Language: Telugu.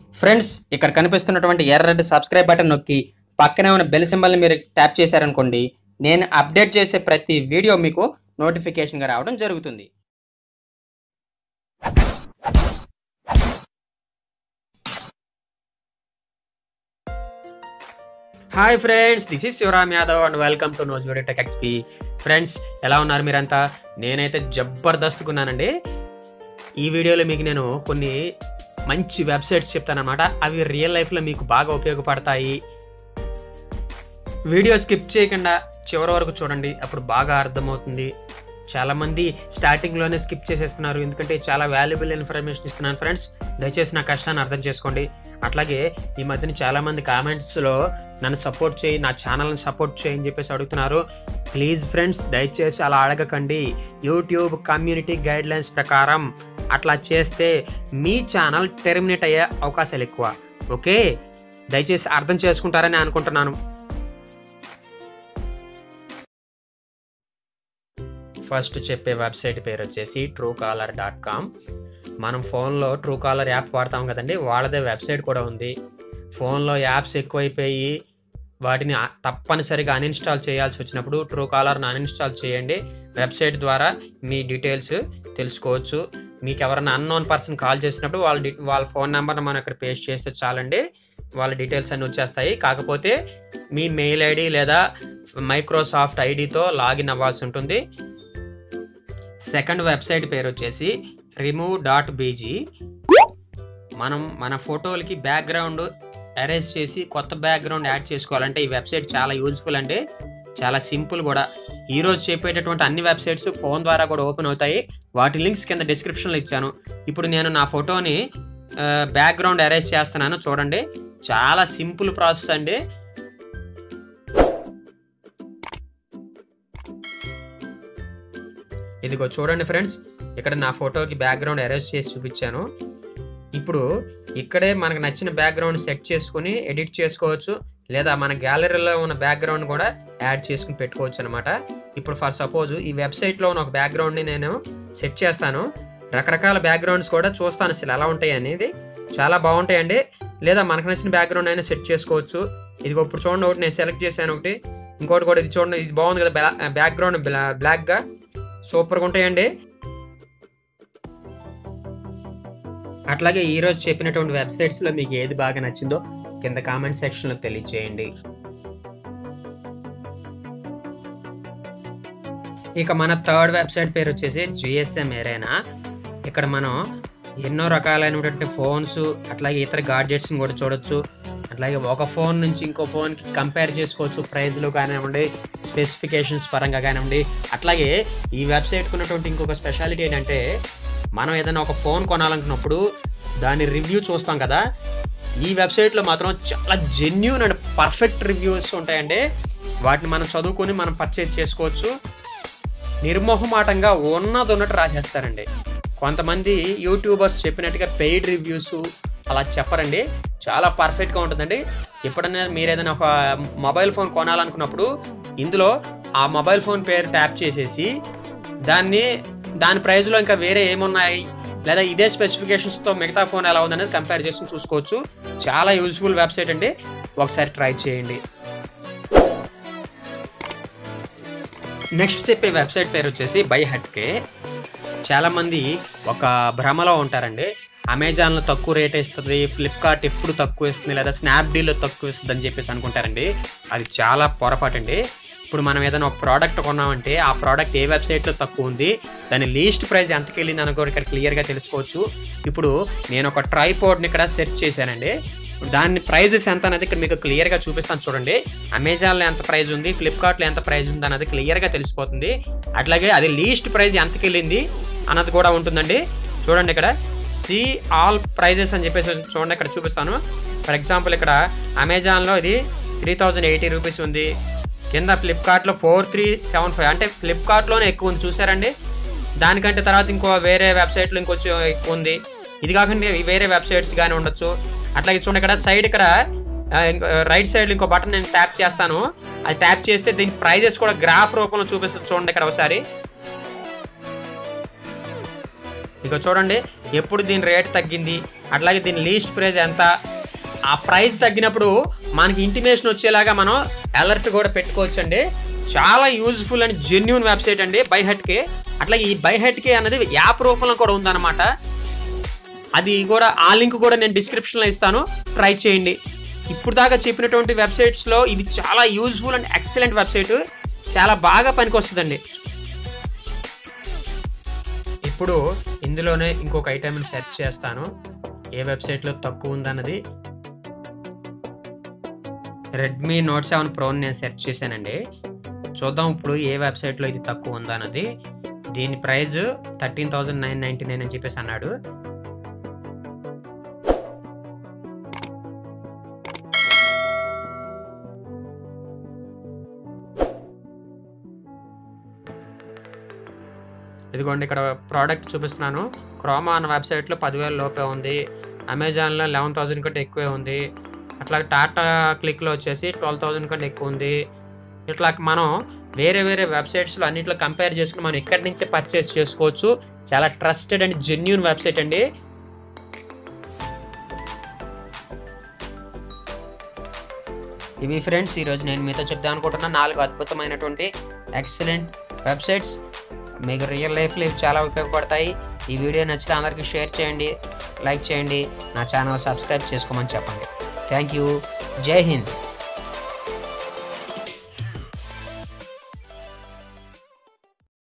ఫ్రెండ్స్ ఇక్కడ కనిపిస్తున్నటువంటి ఎర్రటి సబ్స్క్రైబ్ బటన్ నొక్కి పక్కనే ఉన్న బెల్ సింబల్ని మీరు ట్యాప్ చేశారనుకోండి నేను అప్డేట్ చేసే ప్రతి వీడియో మీకు నోటిఫికేషన్గా రావడం జరుగుతుంది hi friends this is Shivaram Yadav and welcome to nose video tech XP friends ఎలా ఉన్నారు మీరంతా నేనైతే జబర్దస్త్గా ఉన్నానండి ఈ వీడియోలో మీకు నేను కొన్ని మంచి వెబ్సైట్స్ చెప్తానమాట అవి రియల్ లైఫ్లో మీకు బాగా ఉపయోగపడతాయి వీడియో స్కిప్ చేయకుండా చివరి వరకు చూడండి అప్పుడు బాగా అర్థమవుతుంది చాలామంది స్టార్టింగ్లోనే స్కిప్ చేసేస్తున్నారు ఎందుకంటే చాలా వాల్యుబుల్ ఇన్ఫర్మేషన్ ఇస్తున్నాను ఫ్రెండ్స్ దయచేసి నా కష్టాన్ని అర్థం చేసుకోండి అట్లాగే ఈ మధ్యన చాలామంది కామెంట్స్లో నన్ను సపోర్ట్ చేయి నా ఛానల్ని సపోర్ట్ చేయి అని చెప్పేసి అడుగుతున్నారు ప్లీజ్ ఫ్రెండ్స్ దయచేసి అలా అడగకండి యూట్యూబ్ కమ్యూనిటీ గైడ్లైన్స్ ప్రకారం అట్లా చేస్తే మీ ఛానల్ టెర్మినేట్ అయ్యే అవకాశాలు ఎక్కువ ఓకే దయచేసి అర్థం చేసుకుంటారని అనుకుంటున్నాను ఫస్ట్ చెప్పే వెబ్సైట్ పేరు వచ్చేసి ట్రూ కాలర్ డాట్ కామ్ మనం ఫోన్లో ట్రూ కాలర్ యాప్ వాడతాం కదండి వాళ్ళదే వెబ్సైట్ కూడా ఉంది ఫోన్లో యాప్స్ ఎక్కువైపోయి వాటిని ఆ- తప్పనిసరిగా అన్ఇన్స్టాల్ చేయాల్సి వచ్చినప్పుడు ట్రూ కాలర్ని అన్ఇన్స్టాల్ చేయండి వెబ్సైట్ ద్వారా మీ డీటెయిల్స్ తెలుసుకోవచ్చు మీకు ఎవరైనా అన్నోన్ పర్సన్ కాల్ చేసినప్పుడు వాళ్ళ డి వాళ్ళ ఫోన్ నెంబర్ని మనం ఇక్కడ పేస్ట్ చేస్తే చాలండి వాళ్ళ డీటెయిల్స్ అన్నీ వచ్చేస్తాయి కాకపోతే మీ మెయిల్ ఐడి లేదా మైక్రోసాఫ్ట్ ఐడితో లాగిన్ అవ్వాల్సి ఉంటుంది సెకండ్ వెబ్సైట్ పేరు వచ్చేసి రిమూవ్ డాట్ బీజీ మనం మన ఫోటోలకి బ్యాక్గ్రౌండ్ అరేంజ్ చేసి కొత్త బ్యాక్గ్రౌండ్ యాడ్ చేసుకోవాలంటే ఈ వెబ్సైట్ చాలా యూజ్ఫుల్ అండి చాలా సింపుల్ కూడా ఈ రోజు చెప్పేటటువంటి అన్ని వెబ్సైట్స్ ఫోన్ ద్వారా కూడా ఓపెన్ అవుతాయి వాటి లింక్స్ కింద డిస్క్రిప్షన్లో ఇచ్చాను ఇప్పుడు నేను నా ఫోటోని బ్యాక్గ్రౌండ్ అరేంజ్ చేస్తున్నాను చూడండి చాలా సింపుల్ ప్రాసెస్ అండి ఇదిగో చూడండి ఫ్రెండ్స్ ఇక్కడ నా ఫోటోకి బ్యాక్గ్రౌండ్ అరేంజ్ చేసి చూపించాను ఇప్పుడు ఇక్కడే మనకు నచ్చిన బ్యాక్గ్రౌండ్ సెట్ చేసుకుని ఎడిట్ చేసుకోవచ్చు లేదా మన గ్యాలరీలో ఉన్న బ్యాక్గ్రౌండ్ కూడా యాడ్ చేసుకుని పెట్టుకోవచ్చు అనమాట ఇప్పుడు ఫర్ సపోజ్ ఈ వెబ్సైట్లో ఉన్న ఒక బ్యాక్గ్రౌండ్ని నేను సెట్ చేస్తాను రకరకాల బ్యాక్గ్రౌండ్స్ కూడా చూస్తాను అసలు ఎలా ఉంటాయి అనేది చాలా బాగుంటాయండి లేదా మనకు నచ్చిన బ్యాక్గ్రౌండ్ అయినా సెట్ చేసుకోవచ్చు ఇదిగో ఇప్పుడు చూడండి ఒకటి నేను సెలెక్ట్ చేశాను ఒకటి ఇంకోటి కూడా ఇది చూడండి ఇది బాగుంది కదా బ్యాక్గ్రౌండ్ బ్లాక్గా సూపర్గా ఉంటాయండి అట్లాగే ఈరోజు చెప్పినటువంటి వెబ్సైట్స్లో మీకు ఏది బాగా నచ్చిందో కింద కామెంట్ సెక్షన్లో తెలియచేయండి ఇక మన థర్డ్ వెబ్సైట్ పేరు వచ్చేసి జిఎస్ఎం ఏరైనా ఇక్కడ మనం ఎన్నో రకాలైనటువంటి ఫోన్స్ అట్లాగే ఇతర గాడ్జెట్స్ని కూడా చూడొచ్చు అట్లాగే ఒక ఫోన్ నుంచి ఇంకో ఫోన్కి కంపేర్ చేసుకోవచ్చు ప్రైజ్లు కానివ్వండి స్పెసిఫికేషన్స్ పరంగా కానివ్వండి అట్లాగే ఈ వెబ్సైట్కి ఉన్నటువంటి ఇంకొక స్పెషాలిటీ ఏంటంటే మనం ఏదైనా ఒక ఫోన్ కొనాలనుకున్నప్పుడు దాని రివ్యూ చూస్తాం కదా ఈ వెబ్సైట్లో మాత్రం చాలా జెన్యున్ అండ్ పర్ఫెక్ట్ రివ్యూస్ ఉంటాయండి వాటిని మనం చదువుకొని మనం పర్చేజ్ చేసుకోవచ్చు నిర్మోహమాటంగా ఉన్నది ఉన్నట్టు రాసేస్తారండి కొంతమంది యూట్యూబర్స్ చెప్పినట్టుగా పెయిడ్ రివ్యూస్ అలా చెప్పరండి చాలా పర్ఫెక్ట్గా ఉంటుందండి ఎప్పుడైనా మీరు ఏదైనా ఒక మొబైల్ ఫోన్ కొనాలనుకున్నప్పుడు ఇందులో ఆ మొబైల్ ఫోన్ పేరు ట్యాప్ చేసేసి దాన్ని దాని ప్రైస్లో ఇంకా వేరే ఏమున్నాయి లేదా ఇదే స్పెసిఫికేషన్స్తో మిగతా ఫోన్ ఎలా ఉందనేది కంపేర్ చేసుకుని చూసుకోవచ్చు చాలా యూజ్ఫుల్ వెబ్సైట్ అండి ఒకసారి ట్రై చేయండి నెక్స్ట్ చెప్పే వెబ్సైట్ పేరు వచ్చేసి బై హట్కే చాలామంది ఒక భ్రమలో ఉంటారండి అమెజాన్లో తక్కువ రేట్ ఇస్తుంది ఫ్లిప్కార్ట్ ఎప్పుడు తక్కువ ఇస్తుంది లేదా స్నాప్డీల్లో తక్కువ ఇస్తుంది అని చెప్పేసి అనుకుంటారండి అది చాలా పొరపాటు అండి ఇప్పుడు మనం ఏదైనా ఒక ప్రోడక్ట్ కొన్నామంటే ఆ ప్రోడక్ట్ ఏ వెబ్సైట్లో తక్కువ ఉంది దాని లీస్ట్ ప్రైస్ ఎంతకి వెళ్ళింది అనుకో ఇక్కడ క్లియర్గా తెలుసుకోవచ్చు ఇప్పుడు నేను ఒక ట్రైపోర్డ్ని ఇక్కడ సెర్చ్ చేశానండి దాని ప్రైజెస్ ఎంత అనేది ఇక్కడ మీకు క్లియర్గా చూపిస్తాను చూడండి అమెజాన్లో ఎంత ప్రైస్ ఉంది ఫ్లిప్కార్ట్లో ఎంత ప్రైస్ ఉంది అన్నది క్లియర్గా తెలిసిపోతుంది అట్లాగే అది లీస్ట్ ప్రైస్ ఎంతకి వెళ్ళింది అన్నది కూడా ఉంటుందండి చూడండి ఇక్కడ సి ఆల్ ప్రైజెస్ అని చెప్పేసి చూడండి ఇక్కడ చూపిస్తాను ఫర్ ఎగ్జాంపుల్ ఇక్కడ అమెజాన్లో ఇది త్రీ థౌజండ్ ఎయిటీ రూపీస్ ఉంది కింద ఫ్లిప్కార్ట్లో ఫోర్ త్రీ సెవెన్ ఫైవ్ అంటే ఫ్లిప్కార్ట్లోనే ఎక్కువ ఉంది చూసారండి దానికంటే తర్వాత ఇంకో వేరే వెబ్సైట్లో ఇంకొంచెం ఎక్కువ ఉంది ఇది కాకుండా ఈ వేరే వెబ్సైట్స్ కానీ ఉండొచ్చు అట్లాగే చూడండి ఇక్కడ సైడ్ ఇక్కడ ఆ, ఇంకో రైట్ సైడ్ ఇంకో బటన్ నేను ట్యాప్ చేస్తాను అది ట్యాప్ చేస్తే దీని ప్రైజెస్ కూడా గ్రాఫ్ రూపంలో చూపిస్తుంది చూడండి ఇక్కడ ఒకసారి ఇక చూడండి ఎప్పుడు దీని రేట్ తగ్గింది అట్లాగే దీని లీస్ట్ ప్రైస్ ఎంత ఆ ప్రైస్ తగ్గినప్పుడు మనకి ఇంటిమేషన్ వచ్చేలాగా మనం అలర్ట్ కూడా పెట్టుకోవచ్చండి చాలా యూజ్ఫుల్ అండ్ జెన్యున్ వెబ్సైట్ అండి బైహెట్కి అట్లాగే ఈ బైహెట్కి అన్నది యాప్ రూపంలో కూడా ఉందన్నమాట అది కూడా ఆ లింక్ కూడా నేను డిస్క్రిప్షన్లో ఇస్తాను ట్రై చేయండి ఇప్పుడు దాకా చెప్పినటువంటి వెబ్సైట్స్లో ఇది చాలా యూజ్ఫుల్ అండ్ ఎక్సలెంట్ వెబ్సైట్ చాలా బాగా పనికొస్తుందండి ఇప్పుడు ఇందులోనే ఇంకొక ఐటెంని సెర్చ్ చేస్తాను ఏ వెబ్సైట్లో తక్కువ ఉందన్నది రెడ్మీ నోట్ సెవెన్ ప్రోని నేను సెర్చ్ చేశానండి చూద్దాం ఇప్పుడు ఏ వెబ్సైట్లో ఇది తక్కువ ఉందన్నది దీని price thirteen thousand nine ninety nine అని చెప్పేసి అన్నాడు ఇదిగోండి ఇక్కడ ప్రోడక్ట్ చూపిస్తున్నాను క్రోమా అన్న వెబ్సైట్లో పదివేల లోపే ఉంది అమెజాన్లో లెవెన్ థౌసండ్ కంటే ఎక్కువే ఉంది అట్లా టాటా క్లిక్లో వచ్చేసి ట్వెల్వ్ థౌసండ్ కంటే ఎక్కువ ఉంది ఇట్లా మనం వేరే వేరే వెబ్సైట్స్లో అన్నిట్లో కంపేర్ చేసుకుని మనం ఇక్కడి నుంచే పర్చేస్ చేసుకోవచ్చు చాలా ట్రస్టెడ్ అండ్ జెన్యున్ వెబ్సైట్ అండి ఇవి ఫ్రెండ్స్ ఈరోజు నేను మీతో చెప్దాం అనుకుంటున్న నాలుగు అద్భుతమైనటువంటి ఎక్సలెంట్ వెబ్సైట్స్ మీకు రియల్ లైఫ్లో ఇవి చాలా ఉపయోగపడతాయి ఈ వీడియో నచ్చితే అందరికీ షేర్ చేయండి లైక్ చేయండి నా ఛానల్ సబ్స్క్రైబ్ చేసుకోమని చెప్పండి థ్యాంక్ యూ జై హింద్